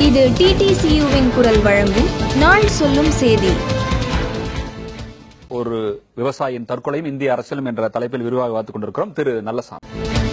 இது டிடிசியுவின் குரல் வழங்கும் நாள் சொல்லும் செய்தி ஒரு விவசாயியின் தற்கொலையும் இந்திய அரசியலும் என்ற தலைப்பில் விரிவாக பார்த்துக் கொண்டிருக்கிறோம் திரு நல்லசாமி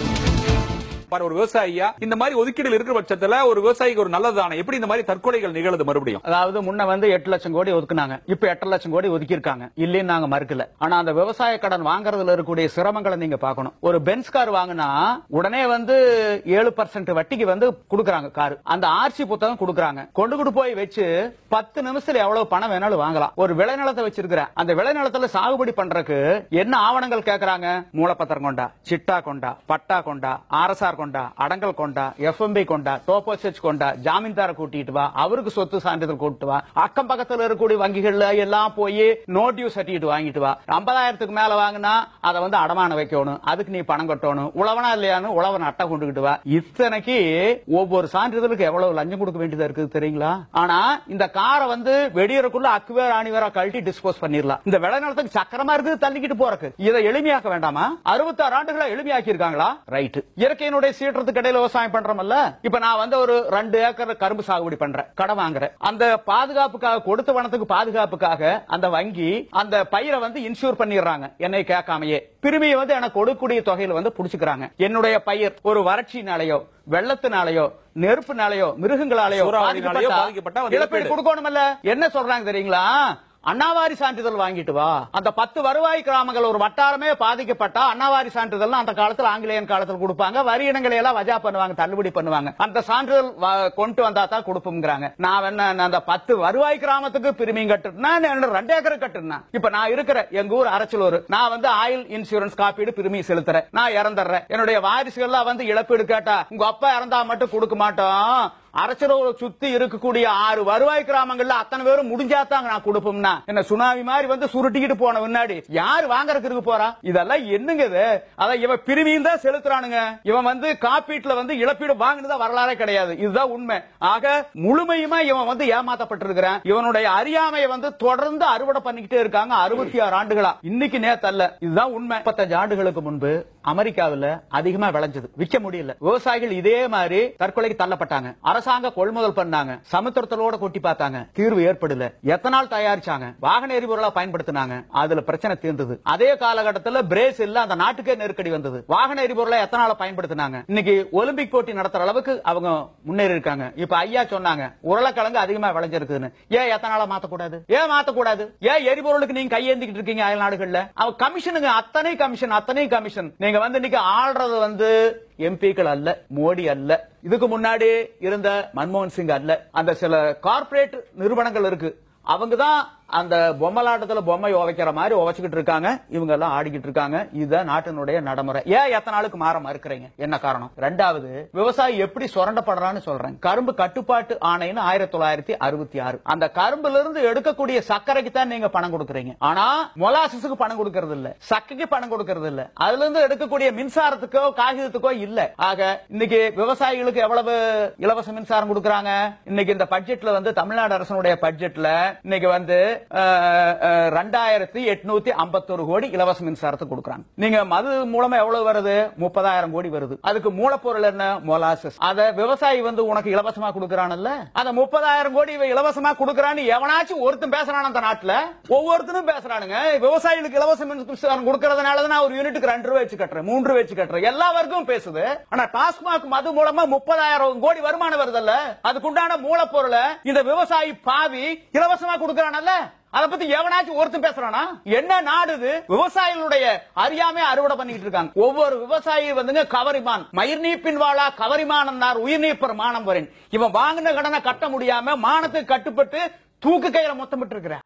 பாரு, ஒரு விவசாயியா இந்த மாதிரி ஒதுக்கீடு இருக்கிற பட்சத்துல ஒரு விவசாயிக்கு ஒரு நல்லதானே எப்படி இந்த மாதிரி தற்கொலைகள் நிகழுது மறுபடியும் அதாவது முன்ன வந்து எட்டு லட்சம் கோடி ஒதுக்குனாங்க இப்ப எட்டு லட்சம் கோடி ஒதுக்கி இருக்காங்க இல்லைன்னு நாங்க மறுக்கல ஆனா அந்த விவசாய கடன் வாங்குறதுல இருக்கக்கூடிய சிரமங்களை நீங்க பார்க்கணும் ஒரு பென்ஸ் கார் வாங்கினா உடனே வந்து ஏழு பர்சன்ட் வட்டிக்கு வந்து கொடுக்கறாங்க கார் அந்த ஆர்சி புத்தகம் கொடுக்கறாங்க கொண்டு கொண்டு போய் வச்சு பத்து நிமிஷத்துல எவ்வளவு பணம் வேணாலும் வாங்கலாம் ஒரு விளைநிலத்தை வச்சிருக்கிறேன் அந்த விளைநிலத்துல சாகுபடி பண்றதுக்கு என்ன ஆவணங்கள் கேக்குறாங்க மூலப்பத்திரம் கொண்டா சிட்டா கொண்டா பட்டா கொண்டா ஆர்எஸ்ஆர் கொண்டா அடங்கல் கொண்டா எஃப்எம்பி கொண்டா டோபோசெச் கொண்டா ஜாமீன்தார கூட்டிட்டு வா அவருக்கு சொத்து சான்றிதழ் கூட்டிட்டு வா அக்கம் பக்கத்துல இருக்கக்கூடிய வங்கிகள்ல எல்லாம் போய் நோ டியூ சர்டிபிகேட் வாங்கிட்டு வா ஐம்பதாயிரத்துக்கு மேல வாங்கினா அதை வந்து அடமானம் வைக்கணும் அதுக்கு நீ பணம் கட்டணும் உழவனா இல்லையான்னு உழவன் அட்டை கொண்டுகிட்டு வா இத்தனைக்கு ஒவ்வொரு சான்றிதழுக்கு எவ்வளவு லஞ்சம் கொடுக்க வேண்டியதா இருக்குது தெரியுங்களா ஆனா இந்த காரை வந்து வெடியறக்குள்ள அக்குவேர் ஆணிவேரா கழட்டி டிஸ்போஸ் பண்ணிடலாம் இந்த விளைநிலத்துக்கு சக்கரமா இருக்குது தள்ளிக்கிட்டு போறக்கு இதை எளிமையாக்க வேண்டாமா அறுபத்தாறு ஆண்டுகளா எளிமையாக்கி இருக்காங்களா ரைட் இயற்கையினுடைய சீற்றத்துக்கு இடையில விவசாயம் பண்றோம்ல இப்ப நான் வந்து ஒரு ரெண்டு ஏக்கர் கரும்பு சாகுபடி பண்றேன் கடன் வாங்குறேன் அந்த பாதுகாப்புக்காக கொடுத்த பணத்துக்கு பாதுகாப்புக்காக அந்த வங்கி அந்த பயிரை வந்து இன்சூர் பண்ணிடுறாங்க என்னை கேட்காமையே பிரிமியை வந்து எனக்கு கொடுக்கக்கூடிய தொகையில வந்து புடிச்சுக்கிறாங்க என்னுடைய பயிர் ஒரு வறட்சினாலேயோ வெள்ளத்தினாலேயோ நெருப்புனாலேயோ மிருகங்களாலேயோ சூறாவளினாலேயோ பாதிக்கப்பட்டா வந்து இழப்பீடு இழப்பீடு. கொடுக்கணும்ல என்ன சொல்றாங்க தெரியுங்களா அண்ணாவாரி சான்றிதழ் வாங்கிட்டு வா அந்த பத்து வருவாய் கிராமங்கள் ஒரு வட்டாரமே பாதிக்கப்பட்டா அண்ணாவாரி சான்றிதழ் அந்த காலத்துல ஆங்கிலேயன் காலத்துல கொடுப்பாங்க வரி இனங்களை எல்லாம் வஜா பண்ணுவாங்க தள்ளுபடி பண்ணுவாங்க அந்த சான்றிதழ் வ- கொண்டு வந்தா தான் கொடுப்போம்ங்கிறாங்க நான் என்ன நான் அந்த பத்து வருவாய் கிராமத்துக்கு பிரிமியம் கட்டுனா நான் ரெண்டு ஏக்கர் கட்டுனா இப்ப நான் இருக்கிற எங்க ஊர் அரச்சலூர் நான் வந்து ஆயில் இன்சூரன்ஸ் காப்பீடு பிரிமியம் செலுத்துறேன் நான் இறந்துடுறேன் என்னுடைய வாரிசுகள்லாம் வந்து இழப்பீடு கேட்டா உங்க அப்பா இறந்தா மட்டும் கொடுக்க மாட்டோம் அரசரோட சுத்தி இருக்கக்கூடிய ஆறு வருவாய் கிராமங்கள்ல அத்தனை பேரும் முடிஞ்சாத்தாங்க நான் கொடுப்போம்னா என்ன சுனாமி மாதிரி வந்து சுருட்டிக்கிட்டு போன முன்னாடி யார் வாங்குறதுக்கு இருக்கு போறா இதெல்லாம் என்னங்க இது அதான் இவன் பிரிவியும் தான் செலுத்துறானுங்க இவன் வந்து காப்பீட்டுல வந்து இழப்பீடு வாங்கினதா வரலாறே கிடையாது இதுதான் உண்மை ஆக முழுமையுமா இவன் வந்து ஏமாத்தப்பட்டிருக்கிறான் இவனுடைய அறியாமையை வந்து தொடர்ந்து அறுவடை பண்ணிக்கிட்டே இருக்காங்க அறுபத்தி ஆறு ஆண்டுகளா இன்னைக்கு நேத்தல்ல இதுதான் உண்மை முப்பத்தஞ்சு ஆண்டுகளுக்கு முன்பு அமெரிக்காவுல அதிகமா விளைஞ்சது விற்க முடியல விவசாயிகள் இதே மாதிரி தற்கொலைக்கு தள்ளப்பட்டாங்க அரசாங்க கொள்முதல் பண்ணாங்க சமுத்திரத்தோட கொட்டி பார்த்தாங்க தீர்வு ஏற்படல எத்தனால் தயாரிச்சாங்க வாகன எரிபொருளா பயன்படுத்தினாங்க அதுல பிரச்சனை தீர்ந்தது அதே காலகட்டத்தில் பிரேசில்ல அந்த நாட்டுக்கே நெருக்கடி வந்தது வாகன எரிபொருளை எத்தனால பயன்படுத்தினாங்க இன்னைக்கு ஒலிம்பிக் போட்டி நடத்துற அளவுக்கு அவங்க முன்னேறி இருக்காங்க இப்ப ஐயா சொன்னாங்க உருளைக்கிழங்கு அதிகமா விளைஞ்சிருக்குன்னு ஏன் எத்தனால மாத்தக்கூடாது ஏன் மாத்தக்கூடாது ஏன் எரிபொருளுக்கு நீங்க கையேந்திக்கிட்டு இருக்கீங்க அயல் நாடுகள்ல அவ கமிஷனுங்க அத்தனை கமிஷன் அத்தனை கமிஷன் நீங்க வந்து இன்னைக்கு ஆள்றது வந்து எம்பிக்கள் அல்ல மோடி அல்ல இதுக்கு முன்னாடி இருந்த மன்மோகன் சிங் அல்ல அந்த சில கார்ப்பரேட் நிறுவனங்கள் இருக்கு அவங்க தான் அந்த பொம்மலாட்டத்துல பொம்மை உதைக்கிற மாதிரி உதைச்சுக்கிட்டு இருக்காங்க இவங்க எல்லாம் ஆடிக்கிட்டு இருக்காங்க இதுதான் நாட்டினுடைய நடைமுறை ஏன் எத்தனை நாளுக்கு மாற மறுக்கிறீங்க என்ன காரணம் ரெண்டாவது விவசாயி எப்படி சுரண்டப்படுறான்னு சொல்றேன் கரும்பு கட்டுப்பாட்டு ஆணைன்னு ஆயிரத்தி தொள்ளாயிரத்தி அறுபத்தி ஆறு அந்த கரும்புல இருந்து எடுக்கக்கூடிய சர்க்கரைக்கு தான் நீங்க பணம் கொடுக்குறீங்க ஆனா மொலாசஸுக்கு பணம் கொடுக்கறது இல்ல சக்கைக்கு பணம் கொடுக்கறது இல்ல அதுல இருந்து எடுக்கக்கூடிய மின்சாரத்துக்கோ காகிதத்துக்கோ இல்ல ஆக இன்னைக்கு விவசாயிகளுக்கு எவ்வளவு இலவச மின்சாரம் கொடுக்கறாங்க இன்னைக்கு இந்த பட்ஜெட்ல வந்து தமிழ்நாடு அரசனுடைய பட்ஜெட்ல இன்னைக்கு வந்து அஹ், அஹ், ரெண்டாயிரத்தி எட்நூத்தி ஐம்பத்தொரு கோடி இலவச மின்சாரத்தை கொடுக்கறாங்க நீங்க மது மூலமா எவ்வளவு வருது முப்பதாயிரம் கோடி வருது அதுக்கு மூலப்பொருள் என்ன மொலாசஸ் அத விவசாயி வந்து உனக்கு இலவசமா கொடுக்கறான்ல அந்த முப்பதாயிரம் கோடி இவன் இலவசமா கொடுக்கறான்னு எவனாச்சும் ஒருத்தன் பேசுறான் அந்த நாட்டுல ஒவ்வொருத்தனும் பேசுறானுங்க விவசாயிகளுக்கு இலவச மின்சாரம் கொடுக்கறதுனால தான் நான் ஒரு யூனிட்டுக்கு ரெண்டு ரூபாய் வச்சு கட்டுறேன் மூன்று ரூபாய் வச்சு கட்டுறேன் எல்லா வர்க்கம் பேசுது ஆனா டாஸ்மாக் மது மூலமா முப்பதாயிரம் கோடி வருமானம் வருதல்ல அதுக்குண்டான மூலப்பொருளை இந்த விவசாயி பாவி இலவசமா கொடுக்கறானல்ல அத பத்தி எவனாச்சும் ஒருத்தன் பேசுறானா என்ன நாடு இது விவசாயிகளுடைய அறியாமை அறுவடை பண்ணிட்டு இருக்காங்க ஒவ்வொரு விவசாயி வந்துங்க கவரிமான் மயிர் நீப்பின் வாழா கவரிமானந்தார் உயிர் நீப்பர் மானம் வரேன் இவன் வாங்கின கடனை கட்ட முடியாம மானத்துக்கு கட்டுப்பட்டு தூக்கு கையில மொத்தமிட்டு இருக்கிறான்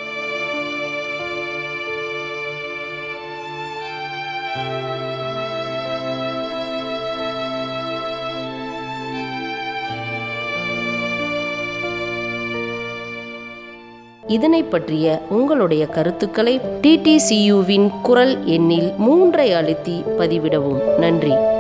இதனை பற்றிய உங்களுடைய கருத்துக்களை டிடிசியுவின் குரல் எண்ணில் மூன்றை அழுத்தி பதிவிடவும் நன்றி